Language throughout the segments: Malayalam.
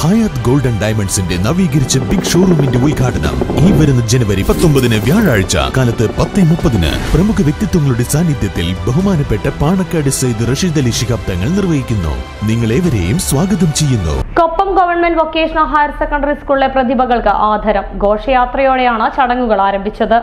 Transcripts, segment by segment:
ഹയാത്ത് ഗോൾഡൻ ഡയമണ്ട്സിന്റെ നവീകരിച്ച ബിഗ് ഷോറൂമിന്റെ ഉദ്ഘാടനം ഈ വരുന്ന ജനുവരി പത്തൊമ്പതിന് വ്യാഴാഴ്ച കാലത്ത് പത്ത് മുപ്പതിന് പ്രമുഖ വ്യക്തിത്വങ്ങളുടെ സാന്നിധ്യത്തിൽ ബഹുമാനപ്പെട്ട പാണക്കാട് സെയ്ദ് റഷീദ് അലി ശിഹാബ് തങ്ങൾ നിർവഹിക്കുന്നു നിങ്ങളേവരെയും സ്വാഗതം ചെയ്യുന്നു Koppam government vocational higher secondary സ്കൂളിലെ പ്രതിഭകൾക്ക് ആദരം ഘോഷയാത്രയോടെയാണ് ചടങ്ങുകൾ ആരംഭിച്ചത്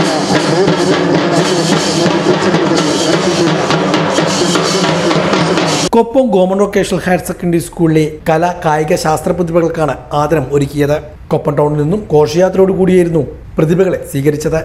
Koppam government vocational higher secondary സ്കൂളിലെ കല കായിക ശാസ്ത്ര പ്രതിഭകൾക്കാണ് ആദരം ഒരുക്കിയത് കൊപ്പം ടൗണിൽ നിന്നും ഘോഷയാത്രയോട് കൂടിയായിരുന്നു പ്രതിഭകളെ സ്വീകരിച്ചത്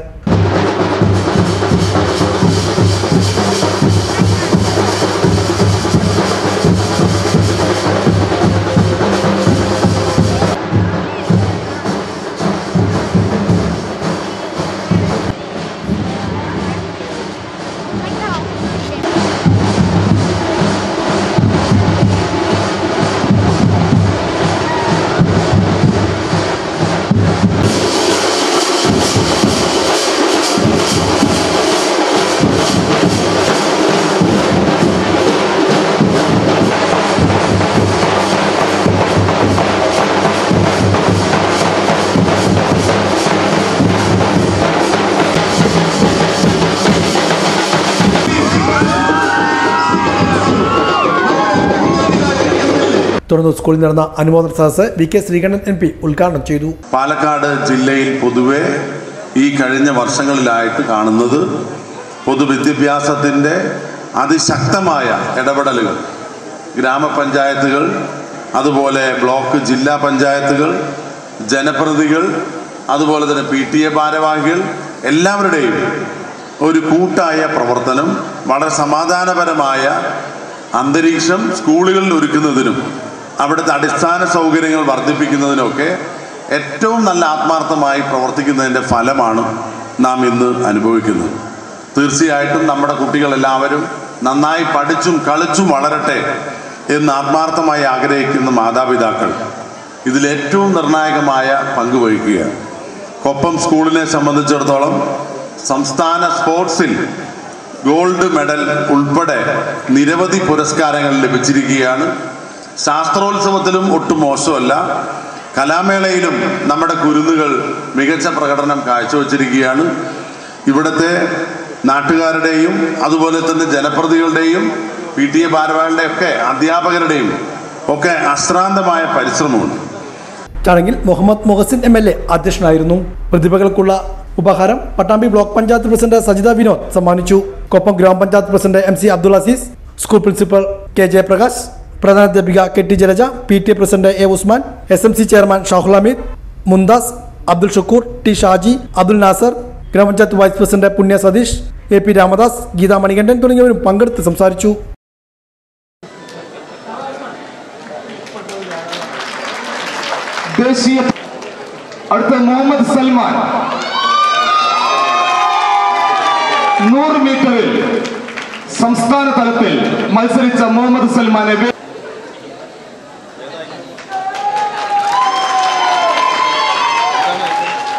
തുടർന്ന് സ്കൂളിൽ നടന്ന അനുമോദന സദസ്സ് V K Sreekantan M P ഉദ്ഘാടനം ചെയ്തു പാലക്കാട് ജില്ലയിൽ പൊതുവെ ഈ കഴിഞ്ഞ വർഷങ്ങളിലായിട്ട് കാണുന്നത് പൊതുവിദ്യാഭ്യാസത്തിൻ്റെ അതിശക്തമായ ഇടപെടലുകൾ ഗ്രാമപഞ്ചായത്തുകൾ അതുപോലെ ബ്ലോക്ക് ജില്ലാ പഞ്ചായത്തുകൾ ജനപ്രതിനിധികൾ അതുപോലെ തന്നെ പി ടി എ ഭാരവാഹികൾ എല്ലാവരുടെയും ഒരു കൂട്ടായ പ്രവർത്തനം വളരെ സമാധാനപരമായ അന്തരീക്ഷം സ്കൂളുകളിൽ ഒരുക്കുന്നതിനും അവിടുത്തെ അടിസ്ഥാന സൗകര്യങ്ങൾ വർദ്ധിപ്പിക്കുന്നതിനൊക്കെ ഏറ്റവും നല്ല ആത്മാർത്ഥമായി പ്രവർത്തിക്കുന്നതിൻ്റെ ഫലമാണ് നാം ഇന്ന് അനുഭവിക്കുന്നത് തീർച്ചയായിട്ടും നമ്മുടെ കുട്ടികളെല്ലാവരും നന്നായി പഠിച്ചും കളിച്ചും വളരട്ടെ എന്ന് ആത്മാർത്ഥമായി ആഗ്രഹിക്കുന്ന മാതാപിതാക്കൾ ഇതിലേറ്റവും നിർണായകമായ പങ്ക് വഹിക്കുകയാണ് കൊപ്പം സ്കൂളിനെ സംബന്ധിച്ചിടത്തോളം സംസ്ഥാന സ്പോർട്സിൽ ഗോൾഡ് മെഡൽ ഉൾപ്പെടെ നിരവധി പുരസ്കാരങ്ങൾ ലഭിച്ചിരിക്കുകയാണ് ശാസ്ത്രോത്സവത്തിലും ഒട്ടും മോശമല്ല കലാമേളയിലും നമ്മുടെ കുരുന്നുകൾ മികച്ച പ്രകടനം കാഴ്ചവെച്ചിരിക്കുകയാണ് ഇവിടുത്തെ നാട്ടുകാരുടെയും അതുപോലെ തന്നെ ജനപ്രതികളുടെയും പി ടി എ ഭാരവാഹികളുടെ ഒക്കെ അധ്യാപകരുടെയും ഒക്കെ അശ്രാന്തമായ പരിശ്രമമുണ്ട് ചടങ്ങിൽ Muhammad Muhsin M L A അധ്യക്ഷനായിരുന്നു പ്രതിഭകൾക്കുള്ള ഉപഹാരം പട്ടാമ്പി ബ്ലോക്ക് പഞ്ചായത്ത് പ്രസിഡന്റ് സജിത വിനോദ് സമ്മാനിച്ചു കൊപ്പം ഗ്രാമപഞ്ചായത്ത് president M C Abdul Azeez school principal K Jayaprakash പ്രധാനാധ്യാപിക K T Jalaja P T A president A Usman S M C chairman Shahul Hameed Mumtaz Abdul Shakoor T Shaji Abdul Nasser ഗ്രാമപഞ്ചായത്ത് vice president Punya Satheesh A P Ramadas Geetha Manikandan തുടങ്ങിയവരും പങ്കെടുത്ത് സംസാരിച്ചു ദേശീയ അടുത്ത മുഹമ്മദ് സൽമാൻ നൂറ് മീറ്ററിൽ സംസ്ഥാന തലത്തിൽ മത്സരിച്ച മുഹമ്മദ് സൽമാനെ